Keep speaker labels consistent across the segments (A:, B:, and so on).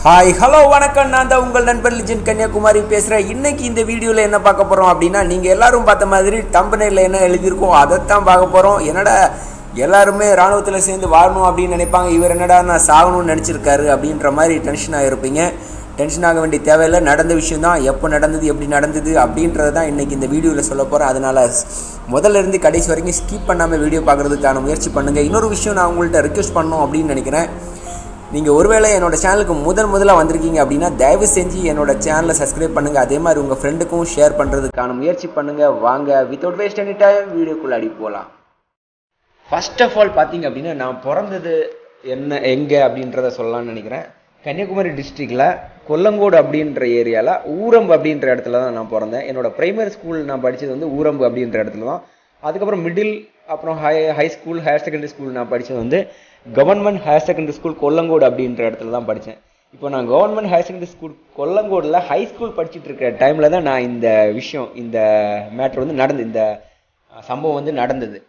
A: hi hello வணக்கம் நான் தான் உங்கள் நண்பர் லிஜன் கன்னியாகுமரி பேசுகிறேன் இன்னைக்கு இந்த வீடியோவில் என்ன பார்க்க போகிறோம் அப்படின்னா நீங்கள் எல்லாரும் பார்த்த மாதிரி தம்பனையில் என்ன எழுதியிருக்கோம் அதைத்தான் பார்க்க போகிறோம் என்னடா எல்லாருமே இராணுவத்தில் சேர்ந்து வாழணும் அப்படின்னு நினைப்பாங்க இவர் என்னடா நான் சாகணும்னு நினச்சிருக்காரு அப்படின்ற மாதிரி டென்ஷன் ஆகிருப்பீங்க டென்ஷன் ஆக வேண்டிய தேவையில்லை நடந்த விஷயம் தான் எப்போ நடந்தது எப்படி நடந்தது அப்படின்றத தான் இன்றைக்கி இந்த வீடியோவில் சொல்ல போகிறேன் அதனால் முதல்ல இருந்து கடைசி வரைக்கும் ஸ்கிப் பண்ணாமல் வீடியோ பார்க்குறதுக்கான முயற்சி பண்ணுங்கள் இன்னொரு விஷயம் நான் உங்கள்கிட்ட ரிக்வெஸ்ட் பண்ணணும் அப்படின்னு நினைக்கிறேன் நீங்கள் ஒருவேளை என்னோட சேனலுக்கு முதல் முதலாக வந்திருக்கீங்க அப்படின்னா தயவு செஞ்சு என்னோட சேனலை சப்ஸ்கிரைப் பண்ணுங்கள் அதே மாதிரி உங்கள் ஃப்ரெண்டுக்கும் ஷேர் பண்ணுறதுக்கான முயற்சி பண்ணுங்கள் வாங்க வித்தவுட் வேஸ்ட் எனி டைம் வீடியோக்குள்ளாடி போகலாம் ஃபர்ஸ்ட் ஆஃப் ஆல் பார்த்தீங்க அப்படின்னா நான் பிறந்தது என்ன எங்கே அப்படின்றத சொல்லலாம்னு நினைக்கிறேன் கன்னியாகுமரி டிஸ்ட்ரிக்டில் கொல்லங்கோடு அப்படின்ற ஏரியாவில் ஊரம்பு அப்படின்ற இடத்துல தான் நான் பிறந்தேன் என்னோட பிரைமரி ஸ்கூல் நான் படித்தது வந்து ஊரம்பு அப்படின்ற இடத்துல தான் அதுக்கப்புறம் மிடில் அப்புறம் high high school higher secondary school நான் படித்தது வந்து government higher secondary school Kollengode அப்படின்ற இடத்துல தான் படித்தேன் இப்போ நான் கவர்மெண்ட் ஹையர் செகண்டரி ஸ்கூல் கொல்லங்கோடில் ஹை ஸ்கூல் படிச்சுட்டு இருக்கிற டைமில் தான் நான் இந்த விஷயம் இந்த மேட்ரு வந்து நடந்து இந்த சம்பவம் வந்து நடந்தது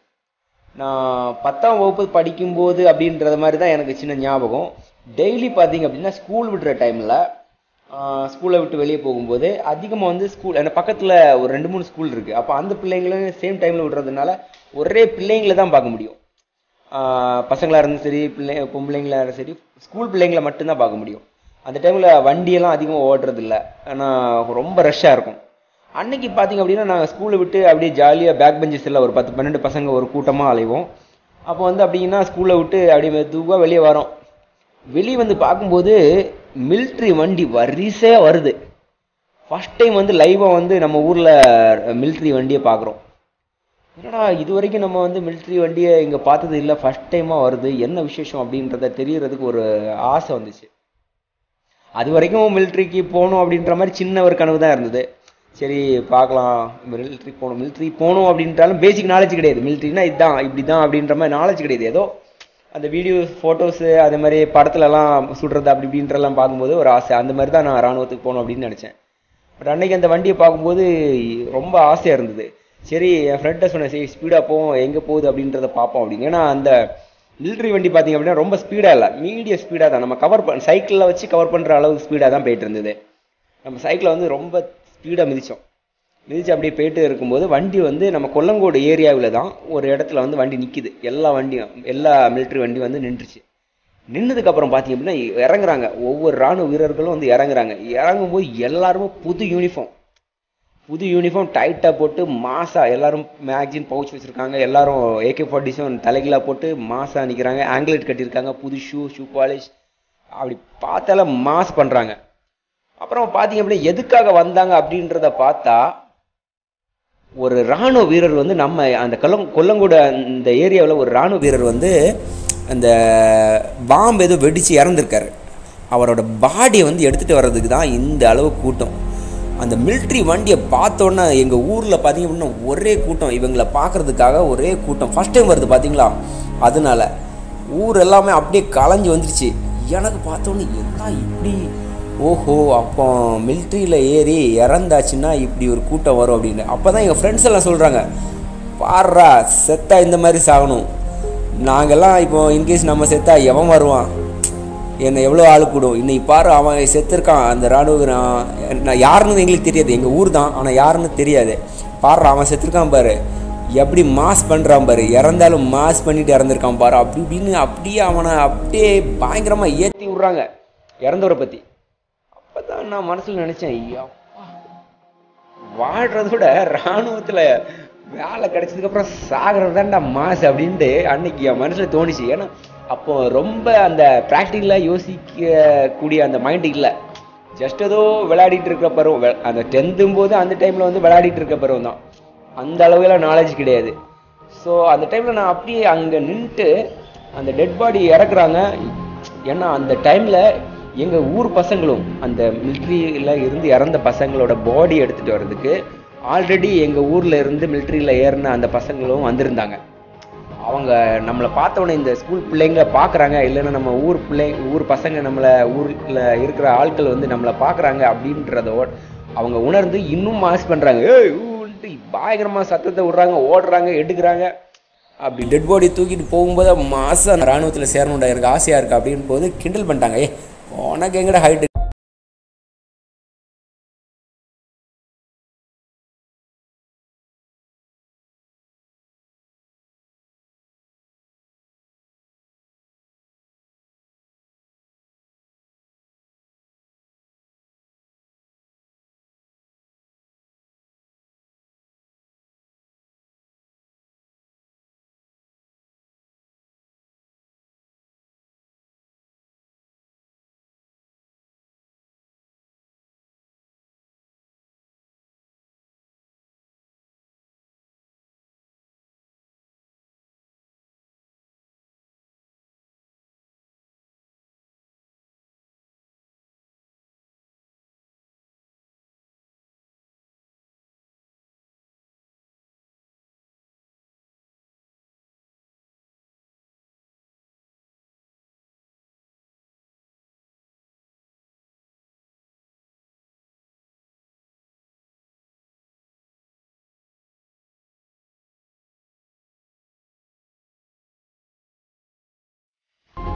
A: நான் பத்தாம் வகுப்பு படிக்கும்போது அப்படின்றது மாதிரி தான் எனக்கு சின்ன ஞாபகம் டெய்லி பார்த்தீங்க அப்படின்னா ஸ்கூல் விடுற டைமில் ஸ்கூலை விட்டு வெளியே போகும்போது அதிகமாக வந்து ஸ்கூல் எனக்கு பக்கத்தில் ஒரு ரெண்டு மூணு ஸ்கூல் இருக்குது அப்போ அந்த பிள்ளைங்களும் சேம் டைமில் விடுறதுனால ஒரே பிள்ளைங்கள தான் பார்க்க முடியும் பசங்களாக இருந்தாலும் சரி பிள்ளை பொம்பளைங்களாக இருந்தாலும் சரி ஸ்கூல் பிள்ளைங்களை மட்டும்தான் பார்க்க முடியும் அந்த டைமில் வண்டியெல்லாம் அதிகமாக ஓடுறதில்ல ஆனால் ரொம்ப ரஷ்ஷாக இருக்கும் அன்னைக்கு பார்த்தீங்க அப்படின்னா நாங்கள் ஸ்கூலை விட்டு அப்படியே ஜாலியாக பேக் பெஞ்சஸ் எல்லாம் ஒரு பத்து பன்னெண்டு பசங்க ஒரு கூட்டமாக அலைவோம் அப்போ வந்து அப்படின்னா ஸ்கூலை விட்டு அப்படியே மெதுவாக வெளியே வரோம் வெளியே வந்து பார்க்கும்போது மிலிட்ரி வண்டி வரிசையாக வருது ஃபஸ்ட் டைம் வந்து லைவாக வந்து நம்ம ஊரில் மிலிட்ரி வண்டியை பார்க்குறோம் என்னடா இது வரைக்கும் நம்ம வந்து மிலிட்ரி வண்டியை இங்கே பார்த்தது இல்லை ஃபஸ்ட் டைமாக வருது என்ன விசேஷம் அப்படின்றத தெரியறதுக்கு ஒரு ஆசை வந்துச்சு அது வரைக்கும் மிலிட்ரிக்கு போகணும் அப்படின்ற மாதிரி சின்ன ஒரு கனவு தான் இருந்தது சரி பார்க்கலாம் மிலிட்ரி போகணும் மிலிட்ரி போகணும் அப்படின்றாலும் பேசிக் நாலேஜ் கிடையாது மிலிட்ரினா இதுதான் இப்படி தான் அப்படின்ற மாதிரி நாலேஜ் கிடையாது ஏதோ அந்த வீடியோஸ் ஃபோட்டோஸு அதே மாதிரி படத்துலலாம் சுடுறது அப்படி இப்படின்றலாம் பார்க்கும்போது ஒரு ஆசை அந்த மாதிரி தான் நான் ராணுவத்துக்கு போகணும் அப்படின்னு நினச்சேன் பட் அன்னைக்கு அந்த வண்டியை பார்க்கும்போது ரொம்ப ஆசையாக இருந்தது சரி என் ஃப்ரெண்ட்டை சொன்னேன் சரி ஸ்பீடாக போவோம் எங்கே போகுது அப்படின்றத பார்ப்போம் அப்படின்னு ஏன்னா அந்த மிலிட்ரி வண்டி பார்த்தீங்க அப்படின்னா ரொம்ப ஸ்பீடாக இல்லை மீடியம் ஸ்பீடாக தான் நம்ம கவர் பண்ண சைக்கிளில் வச்சு கவர் பண்ணுற அளவுக்கு ஸ்பீடாக தான் போயிட்டு இருந்தது நம்ம சைக்கிளை வந்து ரொம்ப ஸ்பீடாக மிதித்தோம் மிதித்து அப்படியே போயிட்டு இருக்கும்போது வண்டி வந்து நம்ம கொல்லங்கோடு ஏரியாவில் தான் ஒரு இடத்துல வந்து வண்டி நிற்கிது எல்லா வண்டியும் எல்லா மிலிட்ரி வண்டியும் வந்து நின்றுச்சு நின்னதுக்கப்புறம் பார்த்தீங்க அப்படின்னா இறங்குறாங்க ஒவ்வொரு ராணுவ வீரர்களும் வந்து இறங்குறாங்க இறங்கும்போது எல்லாருமே புது யூனிஃபார்ம் புது யூனிஃபார்ம் டைட்டாக போட்டு மாசா எல்லாரும் மேக்சின் பவுச் வச்சுருக்காங்க எல்லாரும் ஏகே ஃபார்ட்டி செவன் தலைகளாக போட்டு மாசா நிற்கிறாங்க ஆங்கிலேட் கட்டியிருக்காங்க புது ஷூ ஷூ பாலிஷ் அப்படி பார்த்தால மாஸ் பண்ணுறாங்க அப்புறம் பார்த்தீங்க அப்படின்னா எதுக்காக வந்தாங்க அப்படின்றத பார்த்தா ஒரு இராணுவ வீரர் வந்து நம்ம அந்த கொல்லம் கொல்லங்கூட அந்த ஏரியாவில் ஒரு இராணுவ வீரர் வந்து அந்த பாம்பு ஏதோ வெடித்து இறந்துருக்காரு அவரோட பாடியை வந்து எடுத்துகிட்டு வர்றதுக்கு தான் இந்த அளவு கூட்டம் அந்த மிலிட்ரி வண்டியை பார்த்தோன்னே எங்கள் ஊரில் பார்த்தீங்க அப்படின்னா ஒரே கூட்டம் இவங்களை பார்க்குறதுக்காக ஒரே கூட்டம் ஃபஸ்ட் டைம் வருது பார்த்தீங்களா அதனால ஊர் எல்லாமே அப்படியே களைஞ்சு வந்துருச்சு எனக்கு பார்த்தோன்னே என்ன இப்படி ஓஹோ அப்போ மிலிட்ரியில் ஏறி இறந்தாச்சுன்னா இப்படி ஒரு கூட்டம் வரும் அப்படின்னு அப்போ தான் எங்கள் ஃப்ரெண்ட்ஸ் எல்லாம் சொல்கிறாங்க பாடுறா செத்தா இந்த மாதிரி சாகணும் நாங்கள்லாம் இப்போ இன்கேஸ் நம்ம செத்தா எவன் வருவான் என்னை எவ்வளோ ஆள் கூடும் இன்னைக்கு பாரு அவன் செத்துருக்கான் அந்த ராணுவ நான் யாருன்னு எங்களுக்கு தெரியாது எங்கள் ஊர் தான் ஆனால் யாருன்னு தெரியாது பாரு அவன் செத்துருக்கான் பாரு எப்படி மாஸ் பண்ணுறான் பாரு இறந்தாலும் மாஸ் பண்ணிட்டு இறந்துருக்கான் பாரு அப்படி இப்படின்னு அப்படியே அவனை அப்படியே பயங்கரமாக ஏற்றி விட்றாங்க இறந்தவரை பற்றி அப்போ தான் நான் மனசில் நினச்சேன் ஐயப்பா வாழ்கிறத விட இராணுவத்தில் வேலை கிடைச்சதுக்கப்புறம் சாகிறது தான்டா மாசு அப்படின்ட்டு அன்னைக்கு என் மனசில் தோணுச்சு ஏன்னா அப்போ ரொம்ப அந்த ப்ராக்டிக்கலாக யோசிக்கக்கூடிய அந்த மைண்டு இல்லை ஜஸ்ட் ஏதோ விளையாடிட்டு இருக்கிற பருவம் அந்த டென்த்தும் போது அந்த டைமில் வந்து விளையாடிட்டு இருக்க பருவம் தான் அந்த அளவுலாம் நாலேஜ் கிடையாது ஸோ அந்த டைமில் நான் அப்படியே அங்கே நின்றுட்டு அந்த டெட் பாடி இறக்குறாங்க ஏன்னா அந்த டைமில் எங்கள் ஊர் பசங்களும் அந்த மிலிட்ரியில் இருந்து இறந்த பசங்களோட பாடி எடுத்துகிட்டு வர்றதுக்கு ஆல்ரெடி எங்கள் ஊரில் இருந்து மிலிட்ரியில் ஏறின அந்த பசங்களும் வந்திருந்தாங்க அவங்க நம்மளை பார்த்தவொடனே இந்த ஸ்கூல் பிள்ளைங்க பார்க்குறாங்க இல்லைன்னா நம்ம ஊர் பிள்ளை ஊர் பசங்க நம்மளை ஊரில் இருக்கிற ஆட்கள் வந்து நம்மளை பார்க்குறாங்க அப்படின்றதோட அவங்க உணர்ந்து இன்னும் மாஸ் பண்ணுறாங்க ஏய் ஊன்ட்டு பயங்கரமாக சத்தத்தை விட்றாங்க ஓடுறாங்க எடுக்கிறாங்க அப்படி டெட் பாடி தூக்கிட்டு போகும்போது மாதம் ராணுவத்தில் சேரணும்டா எனக்கு ஆசையாக இருக்கு அப்படின்னு போது கிண்டல் பண்ணிட்டாங்க ஏ உனக்கு எங்கடா ஹைட்டு